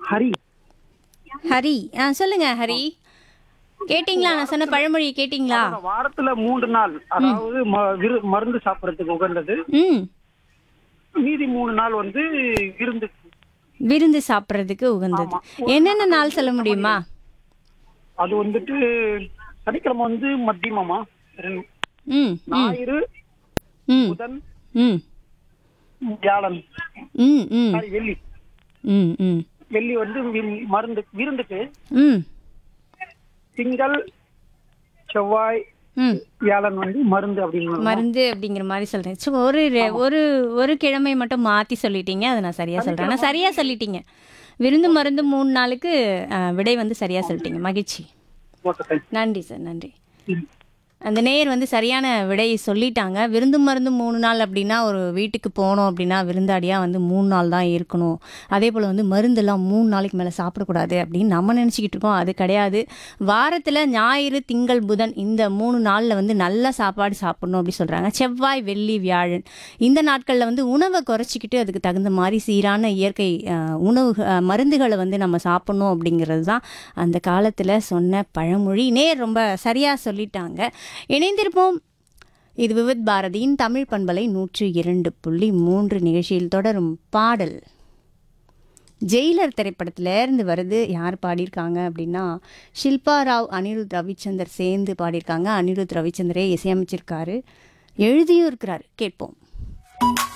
ஹரி ஹரி ஆ சொல்லுங்க ஹரி கேட்டிங்களா நான் சொன்ன பழமொழி கேட்டிங்களா அந்த வாரத்துல மூன்று நாள் அதாவது ம- விரு- மருந்து சாப்பிடறதுக்கு உகந்தது ம் மீதி மூணு நாள் வந்து விருந்து விருந்து சாப்பிட்றதுக்கு உகந்தது ஆமா. என்னென்ன நாள் சொல்ல முடியுமா அது வந்துட்டு சனிக்கிழமை வந்து மத்தியமாமா ரெண்டு- ம் ம் ஞாயிறு ம் புதன் ம் வியாழன் ம் ம் சாரி வெள்ளி ம் ம் வெள்ளி வந்து வி- மருந்து விருந்துக்கு ம் திங்கள் செவ்வாய் ம் வியாழன் வந்து மருந்து அப்படின்னு மருந்து அப்படிங்கிற மாதிரி சொல்றேன் ஸோ ஒரு ரெ- ஒரு ஒரு கிழமை மட்டும் மாத்தி சொல்லிட்டீங்க அதை நான் சரியா சொல்றேன் ஆனால் சரியா சொல்லிட்டீங்க விருந்து மருந்து மூணு நாளுக்கு அஹ், விடை வந்து சரியா சொல்லிட்டீங்க மகிழ்ச்சி ஓகே தேங்க்ஸ் நன்றி சார் நன்றி அந்த நேயர் வந்து சரியான விடையை சொல்லிட்டாங்க விருந்து மருந்து மூணு நாள் அப்படின்னா ஒரு வீட்டுக்கு போனோம் அப்படின்னா விருந்தாடியாக வந்து மூணு நாள் தான் இருக்கணும் அதே போல் வந்து மருந்தெல்லாம் மூணு நாளைக்கு மேலே சாப்பிடக்கூடாது அப்படின்னு நம்ம நினச்சிக்கிட்டு இருக்கோம் அது கிடையாது வாரத்தில் ஞாயிறு திங்கள் புதன் இந்த மூணு நாளில் வந்து நல்ல சாப்பாடு சாப்பிடணும் அப்படி சொல்கிறாங்க செவ்வாய் வெள்ளி வியாழன் இந்த நாட்களில் வந்து உணவை குறைச்சிக்கிட்டு அதுக்கு தகுந்த மாதிரி சீரான இயற்கை அஹ், உணவு அஹ், மருந்துகளை வந்து நம்ம சாப்பிடணும் அப்படிங்கிறது தான் அந்த காலத்தில் சொன்ன பழமொழி நேர் ரொம்ப சரியாக சொல்லிட்டாங்க இணைந்திருப்போம் இது விவித் பாரதியின் தமிழ் பண்பலை நூற்று இரண்டு புள்ளி மூன்று நிகழ்ச்சியில் தொடரும் பாடல் ஜெயிலர் திரைப்படத்துல இருந்து வருது யார் பாடியிருக்காங்க அப்படின்னா ஷில்பா ராவ் அனிருத் ரவிச்சந்தர் சேர்ந்து பாடியிருக்காங்க அனிருத் ரவிச்சந்தரே இசையமைச்சிருக்காரு எழுதியும் இருக்கிறாரு கேட்போம்